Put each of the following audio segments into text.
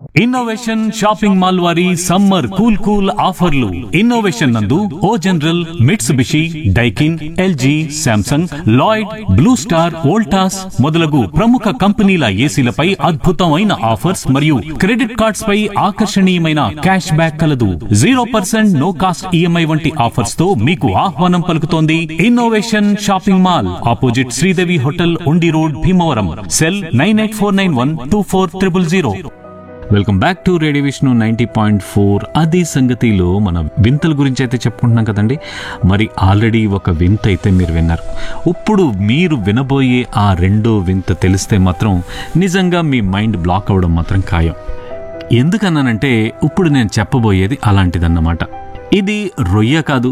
innovation shopping mall వారి summer cool cool ఆఫర్లు innovation నందు O General Mitsubishi Daikin LG Samsung Lloyd Blue Star Voltas మొదలగు ప్రముఖ కంపెనీల ఏసీలపై అద్భుతమైన ఆఫర్స్ మరియు క్రెడిట్ కార్డ్స్ పై ఆకర్షణీయమైన క్యాష్ బ్యాక్ కలదు zero percent no cost EMI వంటి ఆఫర్స్ తో మీకు ఆహ్వానం పలుకుతోంది innovation shopping mall opposite Sridevi hotel Undi road Bhimavaram cell nine eight four nine one two four triple zero welcome back to radio Vishnu ninety point four అది సంగతిలో మన వింతల గురించి అయితే చెప్పుకుంటున్నాం కదండి మరి ఆల్రెడీ ఒక వింత అయితే మీరు విన్నారు ఇప్పుడు మీరు వినబోయే ఆ రెండో వింత తెలిస్తే మాత్రం నిజంగా మీ మైండ్ బ్లాక్ అవ్వడం మాత్రం ఖాయం ఎందుకన్నానంటే ఇప్పుడు నేను చెప్పబోయేది అలాంటిదన్నమాట ఇది రొయ్య కాదు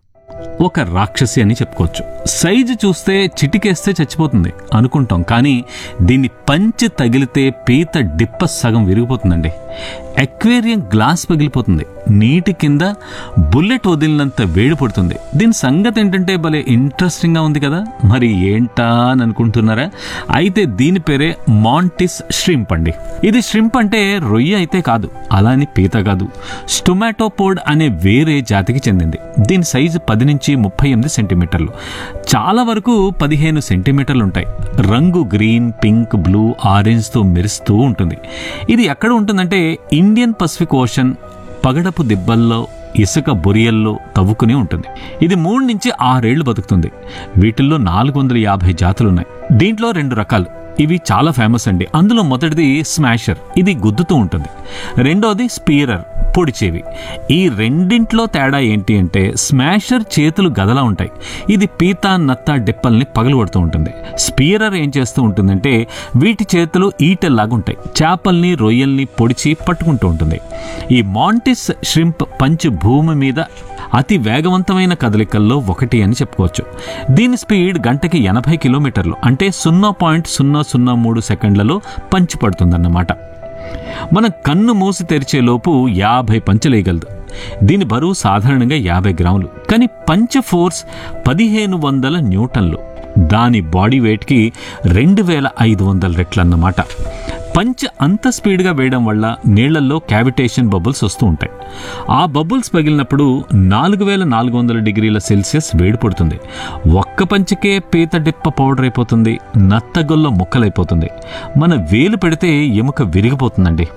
ఒక రాక్షసి అని చెప్పుకోవచ్చు సైజు చూస్తే చిటికేస్తే చచ్చిపోతుంది అనుకుంటాం కానీ దీన్ని పంచి తగిలితే పీత డిప్ప సగం విరిగిపోతుందండి ఎక్వేరియం గ్లాస్ పగిలిపోతుంది నీటి కింద బుల్లెట్ వదిలినంత వేడి పడుతుంది దీని సంగతి ఏంటంటే భలే ఇంట్రెస్టింగ్గా ఉంది కదా మరి ఏంటా అని అనుకుంటున్నారా అయితే దీని పేరే మాంటిస్ ష్రింప్ అండి ఇది ష్రింప్ అంటే రొయ్య అయితే కాదు అలాని పీత కాదు స్టొమాటోపోడ్ అనే వేరే జాతికి చెందింది దీని సైజు పది నుంచి ముప్పై ఎనిమిది సెంటీమీటర్లు చాలా వరకు పదిహేను సెంటీమీటర్లు ఉంటాయి రంగు గ్రీన్ పింక్ బ్లూ ఆరెంజ్తో మెరుస్తూ ఉంటుంది ఇది ఎక్కడ ఉంటుందంటే ఇండియన్ పసిఫిక్ ఓషన్ పగడపు దిబ్బల్లో ఇసుక బొరియల్లో తవ్వుకుని ఉంటుంది ఇది మూడు నుంచి ఆరేళ్లు బతుకుతుంది వీటిల్లో నాలుగు వందల యాభై జాతులున్నాయి దీంట్లో రెండు రకాలు ఇవి చాలా ఫేమస్ అండి అందులో మొదటిది స్మాషర్ ఇది గుద్దుతూ ఉంటుంది రెండోది స్పీరర్ పొడిచేవి ఈ రెండింట్లో తేడా ఏంటి అంటే స్మాషర్ చేతులు గదలా ఉంటాయి ఇది పీత నత్త డిప్పల్ని పగలగొడుతూ ఉంటుంది స్పీరర్ ఏం చేస్తూ ఉంటుందంటే వీటి చేతులు ఈటెల్లాగా ఉంటాయి చేపల్ని రొయ్యల్ని పొడిచి పట్టుకుంటూ ఉంటుంది ఈ మాంటిస్ ష్రింప్ పంచ్ భూమి మీద అతి వేగవంతమైన కదలికల్లో ఒకటి అని చెప్పుకోవచ్చు దీని స్పీడ్ గంటకి ఎనభై కిలోమీటర్లు అంటే సున్నా పాయింట్ సున్నా సున్నా మూడు సెకండ్లలో పంచి పడుతుందన్నమాట మనం కన్ను మూసి తెరిచేలోపు యాభై పంచలేయగలదు దీని బరువు సాధారణంగా యాభై గ్రాములు కానీ పంచ ఫోర్స్ పదిహేను వందల న్యూటన్లు దాని బాడీ వెయిట్కి రెండు వేల ఐదు వందల రెట్లన్నమాట పంచ్ అంత స్పీడ్గా వేయడం వల్ల నీళ్లలో క్యావిటేషన్ బబుల్స్ వస్తూ ఉంటాయి ఆ బబుల్స్ పగిలినప్పుడు నాలుగు వేల నాలుగు వందల డిగ్రీల సెల్సియస్ వేడి పడుతుంది ఒక్క పంచకే పీత డిప్ప పౌడర్ అయిపోతుంది నత్తగొల్ల ముక్కలైపోతుంది మన వేలు పెడితే ఎముక విరిగిపోతుందండి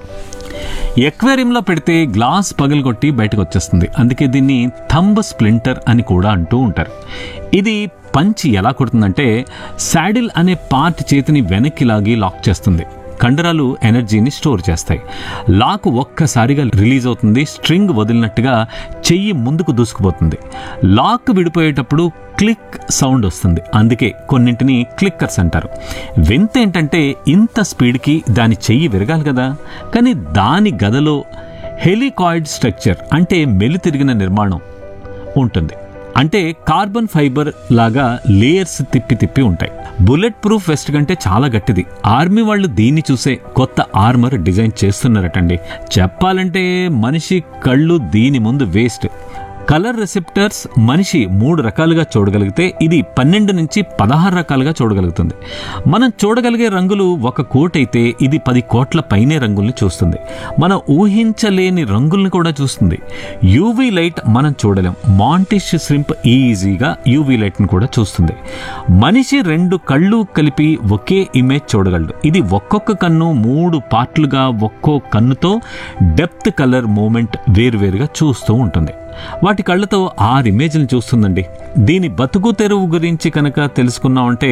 ఎక్వేరియంలో పెడితే గ్లాస్ పగలగొట్టి బయటకు వచ్చేస్తుంది అందుకే దీన్ని థంబ్ స్ప్లింటర్ అని కూడా అంటూ ఉంటారు ఇది పంచ్ ఎలా కొడుతుందంటే శాడిల్ అనే పార్ట్ చేతిని వెనక్కి లాగి లాక్ చేస్తుంది కండరాలు ఎనర్జీని స్టోర్ చేస్తాయి లాక్ ఒక్కసారిగా రిలీజ్ అవుతుంది స్ట్రింగ్ వదిలినట్టుగా చెయ్యి ముందుకు దూసుకుపోతుంది లాక్ విడిపోయేటప్పుడు క్లిక్ సౌండ్ వస్తుంది అందుకే కొన్నింటిని క్లిక్కర్స్ అంటారు వింత ఏంటంటే ఇంత స్పీడ్కి దాని చెయ్యి విరగాలి కదా కానీ దాని గదలో హెలికాయిడ్ స్ట్రక్చర్ అంటే మెలి తిరిగిన నిర్మాణం ఉంటుంది అంటే కార్బన్ ఫైబర్ లాగా లేయర్స్ తిప్పి తిప్పి ఉంటాయి బుల్లెట్ ప్రూఫ్ వెస్ట్ కంటే చాలా గట్టిది ఆర్మీ వాళ్ళు దీన్ని చూసే కొత్త ఆర్మర్ డిజైన్ చేస్తున్నారటండి చెప్పాలంటే మనిషి కళ్ళు దీని ముందు వేస్ట్ కలర్ రిసెప్టర్స్ మనిషి మూడు రకాలుగా చూడగలిగితే ఇది పన్నెండు నుంచి పదహారు రకాలుగా చూడగలుగుతుంది మనం చూడగలిగే రంగులు ఒక కోట్ అయితే ఇది పది కోట్ల పైనే రంగుల్ని చూస్తుంది మనం ఊహించలేని రంగుల్ని కూడా చూస్తుంది యూవీ లైట్ మనం చూడలేం మాంటిష్ శ్రింప్ ఈజీగా యూవీ లైట్ని కూడా చూస్తుంది మనిషి రెండు కళ్ళు కలిపి ఒకే ఇమేజ్ చూడగలడు ఇది ఒక్కొక్క కన్ను మూడు పార్ట్లుగా ఒక్కో కన్నుతో డెప్త్ కలర్ మూమెంట్ వేరువేరుగా చూస్తూ ఉంటుంది వాటి కళ్ళతో ఆరు ఇమేజ్ని చూస్తుందండి దీని బతుకు తెరువు గురించి కనుక తెలుసుకున్నామంటే